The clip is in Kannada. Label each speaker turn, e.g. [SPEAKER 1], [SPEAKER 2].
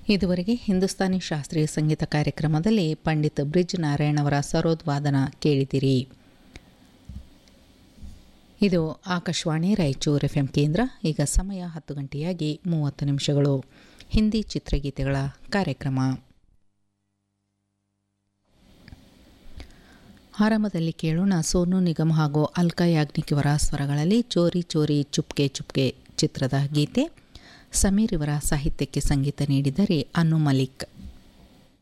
[SPEAKER 1] ಇದುವರೆಗೆ ಹಿಂದೂಸ್ತಾನಿ ಶಾಸ್ತ್ರೀಯ ಸಂಗೀತ ಕಾರ್ಯಕ್ರಮದಲ್ಲಿ ಪಂಡಿತ್ ಬ್ರಿಜ್ ನಾರಾಯಣ್ ಅವರ ಸರೋದ್ ವಾದನ ಕೇಳಿದಿರಿ ಇದು ಆಕಾಶವಾಣಿ ರಾಯಚೂರು ಎಫ್ ಎಂ ಕೇಂದ್ರ ಈಗ ಸಮಯ ಹತ್ತು ಗಂಟೆಯಾಗಿ ಮೂವತ್ತು ನಿಮಿಷಗಳು ಹಿಂದಿ ಚಿತ್ರಗೀತೆಗಳ ಕಾರ್ಯಕ್ರಮ ಆರಂಭದಲ್ಲಿ ಕೇಳೋಣ ಸೋನು ನಿಗಮ್ ಹಾಗೂ ಅಲ್ಕಾ ಯಾಗ್ನಿಕ್ ಇವರ ಸ್ವರಗಳಲ್ಲಿ ಚೋರಿ ಚೋರಿ ಚುಪ್ಕೆ ಚುಪ್ಕೆ ಚಿತ್ರದ ಗೀತೆ ಸಮೀರ್ ಇವರ ಸಾಹಿತ್ಯಕ್ಕೆ ಸಂಗೀತ ನೀಡಿದರೆ ಅನ್ನು ಮಲಿಕ್